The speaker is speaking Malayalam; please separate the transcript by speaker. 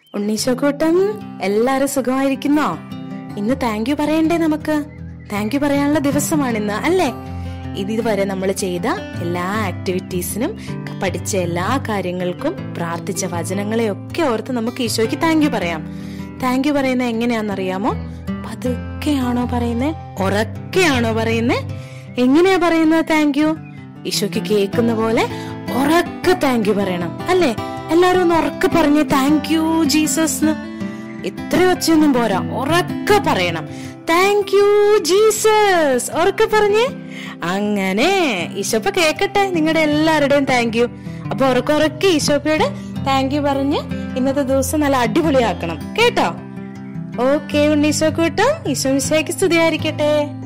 Speaker 1: ഉണ്ണീശോക്കൂട്ടം എല്ലാരും സുഖമായിരിക്കുന്നോ ഇന്ന് താങ്ക് യു പറയണ്ടേ നമുക്ക് താങ്ക് യു പറയാനുള്ള ദിവസമാണിന്ന് അല്ലേ ഇതുവരെ നമ്മൾ ചെയ്ത എല്ലാ ആക്ടിവിറ്റീസിനും പഠിച്ച എല്ലാ കാര്യങ്ങൾക്കും പ്രാർത്ഥിച്ച വചനങ്ങളെയൊക്കെ ഓർത്ത് നമുക്ക് ഈശോയ്ക്ക് താങ്ക് യു പറയാം താങ്ക് യു പറയുന്നത് എങ്ങനെയാണെന്നറിയാമോ പതുക്കെയാണോ പറയുന്നത് ഉറക്കെയാണോ പറയുന്നത് എങ്ങനെയാ പറയുന്നത് താങ്ക് യു ഈശോയ്ക്ക് കേൾക്കുന്ന പോലെ ഉറക്കെ താങ്ക് യു പറയണം അല്ലേ എല്ലാരും ഒന്ന് ഉറക്കെ പറഞ്ഞേ താങ്ക് യു ജീസസ് ഇത്ര ഒച്ചയൊന്നും പോരാ ഉറക്കെ പറയണം താങ്ക് യു ജീസസ് ഉറക്കെ പറഞ്ഞേ അങ്ങനെ ഈശോപ്പ കേക്കട്ടെ നിങ്ങളുടെ എല്ലാവരുടെയും താങ്ക് യു അപ്പൊ ഉറക്കെ ഉറക്കെ ഈശോപ്പയോട് താങ്ക് യു പറഞ്ഞ് ഇന്നത്തെ ദിവസം നല്ല അടിപൊളിയാക്കണം കേട്ടോ ഓക്കെ ഉണ്ണീശോ കൂട്ടം ഈശോ മിശയ്ക്ക് സ്തുതിയായിരിക്കട്ടെ